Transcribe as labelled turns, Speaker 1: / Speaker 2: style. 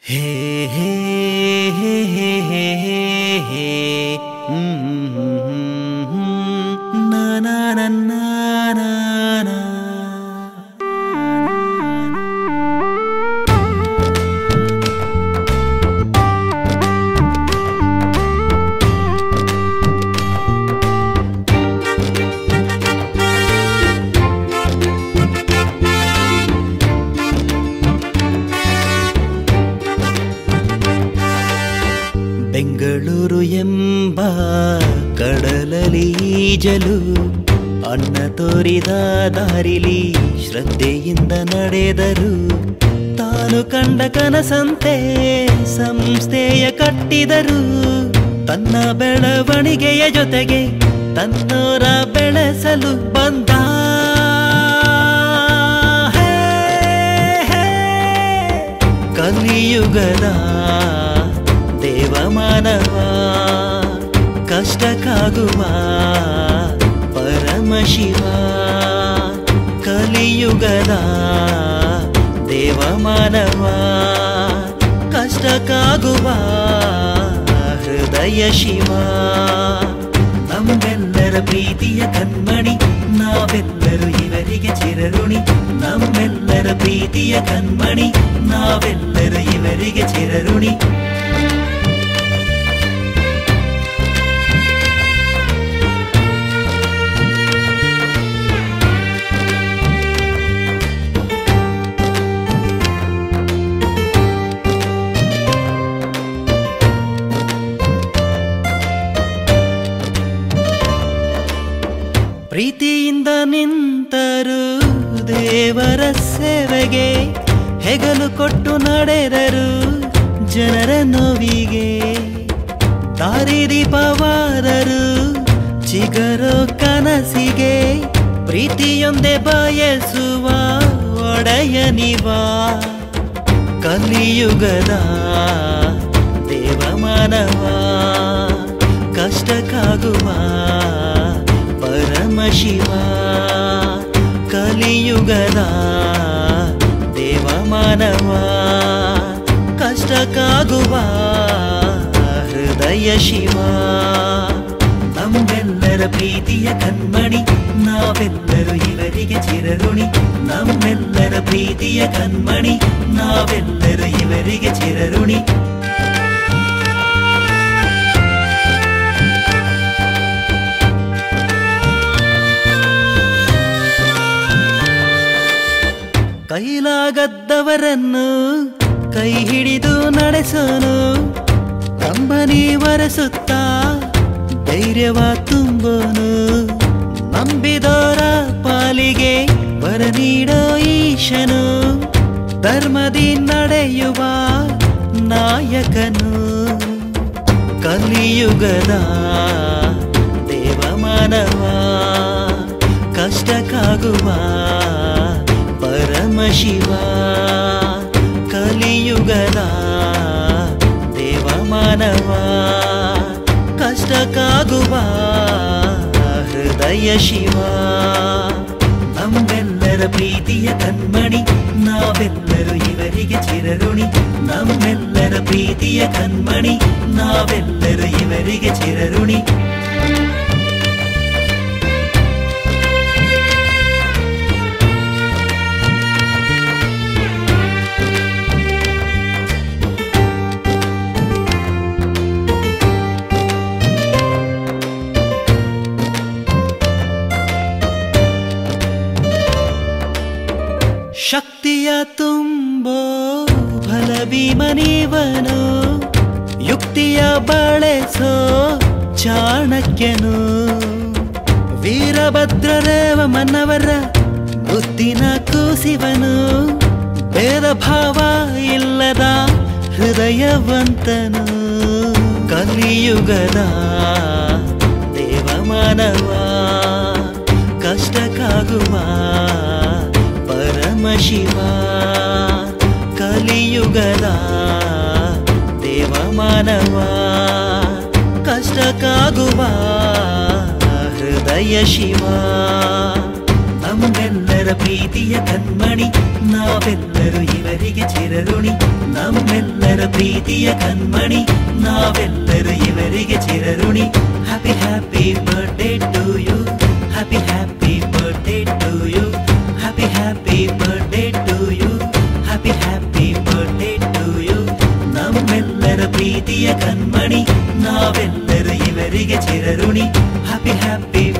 Speaker 1: ಹೇ ಹೇ ಹೇ ಹೇ ಹೇ ಹೇ ಹೇ ಹ್ಮ್ ಹ್ಮ್ ಹ್ಮ್ ಹ್ಮ್ ನಾ ನಾ ನಾ ನಾ ನಾ ನಾ. ಬೆಂಗಳೂರು ಎಂಬ ಕಡಲಲಿ ಈಜಲು ಅನ್ನ ತೋರಿದ ದಾರಿಲಿ ಶ್ರದ್ಧೆಯಿಂದ ನಡೆದರು ತಾನು ಕಂಡ ಕನಸಂತೆ ಸಂಸ್ಥೆಯ ಕಟ್ಟಿದರು ತನ್ನ ಬೆಳವಣಿಗೆಯ ಜೊತೆಗೆ ತನ್ನೋರ ಬೆಳೆಸಲು ಬಂದ ಹೇ, ಹೇ. ಕಲಿಯುಗದ ದೇವಮಾನವ ಕಷ್ಟಕ್ಕಾಗುವ ಪರಮಶಿವ ಕಲಿಯುಗದ ದೇವಮಾನವ ಕಷ್ಟಕ್ಕಾಗುವ ಹೃದಯ ಶಿವ ನಮ್ಮೆಲ್ಲರ ಪ್ರೀತಿಯ ಕಣ್ಮಣಿ ನಾವೆಲ್ಲರೂ ಇವರಿಗೆ ಚಿರಋಣಿ ನಮ್ಮೆಲ್ಲರ ಪ್ರೀತಿಯ ಕಣ್ಮಣಿ ನಾವೆಲ್ಲರೂ ಇವರಿಗೆ ಚಿರಋಣಿ ಪ್ರೀತಿಯಿಂದ ನಿಂತರು ದೇವರ ಸೇವೆಗೆ ಹೆಗಲು ಕೊಟ್ಟು ನಡೆದರು ಜನರ ನೋವಿಗೆ ದಾರಿದೀಪವಾದರು ಚಿಗರೋ ಕನಸಿಗೆ ಪ್ರೀತಿಯೊಂದೇ ಬಯಸುವ ಒಡೆಯನಿವ ಕಲಿಯುಗದ ದೇವಮಾನವ ಕಷ್ಟಕ್ಕಾಗುವ ಪರಮಶಿವ ಕಲಿಯುಗದ ದೇವಮಾನವ ಕಷ್ಟಕ್ಕಾಗುವ ಹೃದಯ ಶಿವ ನಮ್ಮೆಲ್ಲರ ಪ್ರೀತಿಯ ಕಣ್ಮಣಿ ನಾವೆಲ್ಲರೂ ಇವರಿಗೆ ಚಿರಋಣಿ ನಮ್ಮೆಲ್ಲರ ಪ್ರೀತಿಯ ಕಣ್ಮಣಿ ನಾವೆಲ್ಲರೂ ಇವರಿಗೆ ಚಿರಋಣಿ ಕೈಲಾಗದ್ದವರನ್ನು ಕೈ ಹಿಡಿದು ನಡೆಸೋನು ಕಂಬನಿ ಒರೆಸುತ್ತಾ ಧೈರ್ಯವ ತುಂಬೋನು ನಂಬಿದೋರ ಪಾಲಿಗೆ ವರ ನೀಡೋ ಈಶನು ಧರ್ಮದಿ ನಡೆಯುವ ನಾಯಕನು ಕಲಿಯುಗದ ದೇವಮಾನವ ಕಷ್ಟಕ್ಕಾಗುವ ಪರಮಶಿವ ಕಲಿಯುಗದ ದೇವಮಾನವ ಕಷ್ಟಕ್ಕಾಗುವ ಹೃದಯ ಶಿವ ನಮ್ಮೆಲ್ಲರ ಪ್ರೀತಿಯ ಕಣ್ಮಣಿ ನಾವೆಲ್ಲರೂ ಇವರಿಗೆ ಚಿರಋಣಿ ನಮ್ಮೆಲ್ಲರ ಪ್ರೀತಿಯ ಕಣ್ಮಣಿ ನಾವೆಲ್ಲರೂ ಇವರಿಗೆ ಚಿರಋಣಿ ಶಕ್ತಿಯ ತುಂಬೋ ಫಲ ಭೀಮನೀವನು ಯುಕ್ತಿಯ ಬಳಸೋ ಚಾಣಕ್ಯನು ವೀರಭದ್ರರೇವ ಮನ್ನವರ ಬುದ್ಧಿನ ಕೂಸಿವನು ಭೇದ ಭಾವ ಇಲ್ಲದ ಹೃದಯವಂತನು ಕಲಿಯುಗದ ದೇವಮಾನವ ಕಷ್ಟಕ್ಕಾಗುವ ಪರಮಶಿವ ಕಲಿಯುಗದ ದೇವಮಾನವ ಕಷ್ಟಕ್ಕಾಗುವ ಹೃದಯ ಶಿವ ನಮ್ಮೆಲ್ಲರ ಪ್ರೀತಿಯ ಕಣ್ಮಣಿ ನಾವೆಲ್ಲರೂ ಇವರಿಗೆ ಚಿರ ಚಿರಋಣಿ ನಮ್ಮೆಲ್ಲರ ಪ್ರೀತಿಯ ಕಣ್ಮಣಿ ನಾವೆಲ್ಲರೂ ಇವರಿಗೆ ಚಿರಋಣಿ happy happy birthday to you happy happy birthday to you happy happy birthday to you happy happy birthday to you ನಮ್ಮೆಲ್ಲರ ಪ್ರೀತಿಯ ಕಣ್ಮಣಿ ನಾವೆಲ್ಲರೂ ಇವರಿಗೆ ಚಿರಋಣಿ ಹ್ಯಾಪಿ ಹ್ಯಾಪಿ